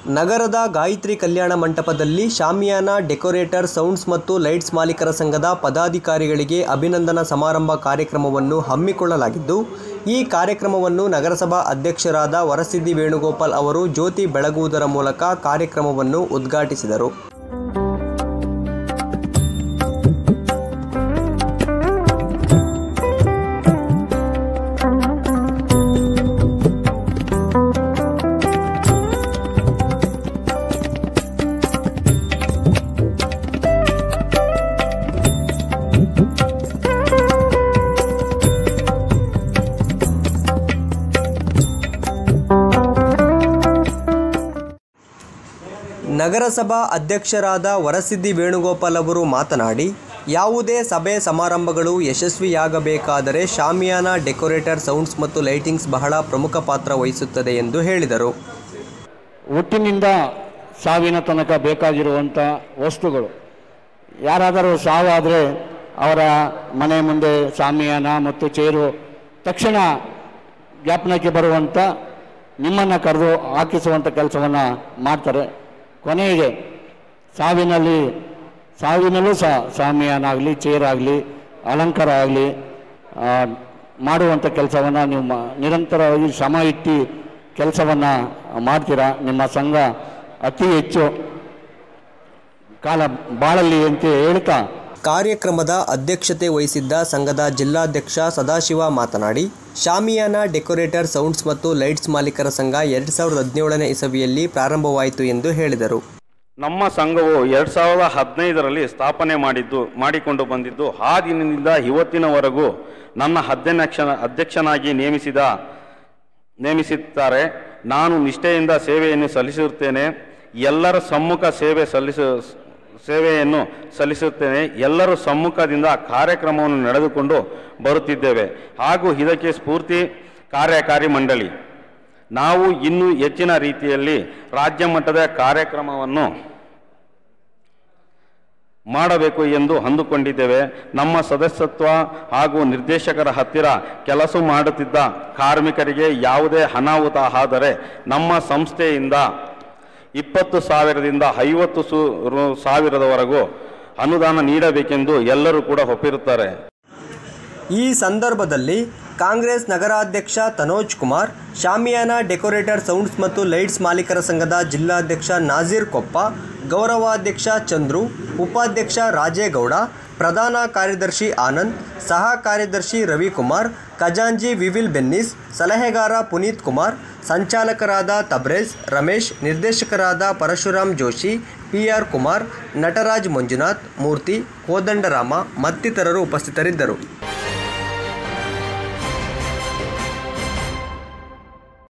ನಗರದ ಗಾಯತ್ರಿ ಕಲ್ಯಾಣ ಮಂಟಪದಲ್ಲಿ ಶಾಮಿಯಾನ ಡೆಕೋರೇಟರ್ ಸೌಂಡ್ಸ್ ಮತ್ತು ಲೈಟ್ಸ್ ಮಾಲೀಕರ ಸಂಘದ ಪದಾಧಿಕಾರಿಗಳಿಗೆ ಅಭಿನಂದನಾ ಸಮಾರಂಭ ಕಾರ್ಯಕ್ರಮವನ್ನು ಹಮ್ಮಿಕೊಳ್ಳಲಾಗಿದ್ದು ಈ ಕಾರ್ಯಕ್ರಮವನ್ನು ನಗರಸಭಾ ಅಧ್ಯಕ್ಷರಾದ ವರಸಿದ್ದಿ ವೇಣುಗೋಪಾಲ್ ಅವರು ಜ್ಯೋತಿ ಬೆಳಗುವುದರ ಮೂಲಕ ಕಾರ್ಯಕ್ರಮವನ್ನು ಉದ್ಘಾಟಿಸಿದರು ನಗರಸಭಾ ಅಧ್ಯಕ್ಷರಾದ ವರಸಿದ್ದಿ ವೇಣುಗೋಪಾಲ್ ಅವರು ಮಾತನಾಡಿ ಯಾವುದೇ ಸಭೆ ಸಮಾರಂಭಗಳು ಯಶಸ್ವಿಯಾಗಬೇಕಾದರೆ ಶಾಮಿಯಾನ ಡೆಕೋರೇಟರ್ ಸೌಂಡ್ಸ್ ಮತ್ತು ಲೈಟಿಂಗ್ಸ್ ಬಹಳ ಪ್ರಮುಖ ಪಾತ್ರ ವಹಿಸುತ್ತದೆ ಎಂದು ಹೇಳಿದರು ಹುಟ್ಟಿನಿಂದ ಸಾವಿನ ತನಕ ಬೇಕಾಗಿರುವಂಥ ವಸ್ತುಗಳು ಯಾರಾದರೂ ಸಾವಾದರೆ ಅವರ ಮನೆ ಮುಂದೆ ಶಾಮಿಯಾನ ಮತ್ತು ಚೇರು ತಕ್ಷಣ ಜ್ಞಾಪನಕ್ಕೆ ಬರುವಂಥ ನಿಮ್ಮನ್ನು ಕರೆದು ಹಾಕಿಸುವಂಥ ಕೆಲಸವನ್ನು ಮಾಡ್ತಾರೆ ಕೊನೆಗೆ ಸಾವಿನಲ್ಲಿ ಸಾವಿನಲ್ಲೂ ಸಹ ಶಾಮಿಯಾನ ಆಗಲಿ ಚೇರ್ ಆಗಲಿ ಅಲಂಕಾರ ಆಗಲಿ ಮಾಡುವಂಥ ಕೆಲಸವನ್ನು ನೀವು ಮ- ನಿರಂತರವಾಗಿ ಶ್ರಮ ಇಟ್ಟು ಕೆಲಸವನ್ನು ಮಾಡ್ತೀರಾ ನಿಮ್ಮ ಸಂಘ ಅತಿ ಹೆಚ್ಚು ಕಾಲ ಬಾಳಲಿ ಅಂತ ಹೇಳ್ತಾ ಕಾರ್ಯಕ್ರಮದ ಅಧ್ಯಕ್ಷತೆ ವಹಿಸಿದ್ದ ಸಂಘದ ಜಿಲ್ಲಾಧ್ಯಕ್ಷ ಸದಾಶಿವ ಮಾತನಾಡಿ ಶಾಮಿಯಾನ ಡೆಕೋರೇಟರ್ ಸೌಂಡ್ಸ್ ಮತ್ತು ಲೈಟ್ಸ್ ಮಾಲೀಕರ ಸಂಘ ಎರಡು ಸಾವಿರದ ಹದಿನೇಳನೇ ಇಸವಿಯಲ್ಲಿ ಪ್ರಾರಂಭವಾಯಿತು ಎಂದು ಹೇಳಿದರು ನಮ್ಮ ಸಂಘವು ಎರಡು ಸಾವಿರದ ಹದಿನೈದರಲ್ಲಿ ಸ್ಥಾಪನೆ ಮಾಡಿದ್ದು ಮಾಡಿಕೊಂಡು ಬಂದಿದ್ದು ಆ ದಿನದಿಂದ ಇವತ್ತಿನವರೆಗೂ ನನ್ನ ಅಧ್ಯಕ್ಷ ಅಧ್ಯಕ್ಷನಾಗಿ ನೇಮಿಸಿದ ನೇಮಿಸಿದ್ದಾರೆ ನಾನು ನಿಷ್ಠೆಯಿಂದ ಸೇವೆಯನ್ನು ಸಲ್ಲಿಸುತ್ತೇನೆ ಎಲ್ಲರ ಸಮ್ಮುಖ ಸೇವೆ ಸಲ್ಲಿಸ ಸೇವೆಯನ್ನು ಸಲ್ಲಿಸುತ್ತೇನೆ ಎಲ್ಲರ ಸಮ್ಮುಖದಿಂದ ಕಾರ್ಯಕ್ರಮವನ್ನು ನಡೆದುಕೊಂಡು ಬರುತ್ತಿದ್ದೇವೆ ಹಾಗೂ ಇದಕ್ಕೆ ಸ್ಫೂರ್ತಿ ಕಾರ್ಯಕಾರಿ ಮಂಡಳಿ ನಾವು ಇನ್ನೂ ಹೆಚ್ಚಿನ ರೀತಿಯಲ್ಲಿ ರಾಜ್ಯ ಮಟ್ಟದ ಕಾರ್ಯಕ್ರಮವನ್ನು ಮಾಡಬೇಕು ಎಂದು ಅಂದುಕೊಂಡಿದ್ದೇವೆ ನಮ್ಮ ಸದಸ್ಯತ್ವ ಹಾಗೂ ನಿರ್ದೇಶಕರ ಹತ್ತಿರ ಕೆಲಸ ಮಾಡುತ್ತಿದ್ದ ಕಾರ್ಮಿಕರಿಗೆ ಯಾವುದೇ ಅನಾಹುತ ಆದರೆ ನಮ್ಮ ಸಂಸ್ಥೆಯಿಂದ ಇಪ್ಪತ್ತು ಸಾವಿರದಿಂದ ಐವತ್ತು ಸು ರು- ಸಾವಿರದವರೆಗೂ ಅನುದಾನ ನೀಡಬೇಕೆಂದು ಎಲ್ಲರೂ ಕೂಡ ಒಪ್ಪಿರುತ್ತಾರೆ ಈ ಸಂದರ್ಭದಲ್ಲಿ ಕಾಂಗ್ರೆಸ್ ನಗರಾಧ್ಯಕ್ಷ ತನೋಜ್ ಕುಮಾರ್ ಶಾಮಿಯಾನ ಡೆಕೋರೇಟರ್ ಸೌಂಡ್ಸ್ ಮತ್ತು ಲೈಟ್ಸ್ ಮಾಲೀಕರ ಸಂಘದ ಜಿಲ್ಲಾಧ್ಯಕ್ಷ ನಾಜೀರ್ ಕೊಪ್ಪ ಗೌರವಾಧ್ಯಕ್ಷ ಚಂದ್ರು ಉಪಾಧ್ಯಕ್ಷ ರಾಜೇಗೌಡ ಪ್ರಧಾನ ಕಾರ್ಯದರ್ಶಿ ಆನಂದ್ ಸಹ ಕಾರ್ಯದರ್ಶಿ ರವಿಕುಮಾರ್ ಖಜಾಂಜಿ ವಿವಿಲ್ ಬೆನ್ನಿಸ್ ಸಲಹೆಗಾರ ಪುನೀತ್ ಕುಮಾರ್ ಸಂಚಾಲಕರಾದ ತಬ್ರೇಜ್ ರಮೇಶ್ ನಿರ್ದೇಶಕರಾದ ಪರಶುರಾಮ್ ಜೋಶಿ ಪಿ ಆರ್ ಕುಮಾರ್ ನಟರಾಜ್ ಮಂಜುನಾಥ್ ಮೂರ್ತಿ ಕೋದಂಡರಾಮ ಮತ್ತಿತರರು ಉಪಸ್ಥಿತರಿದ್ದರು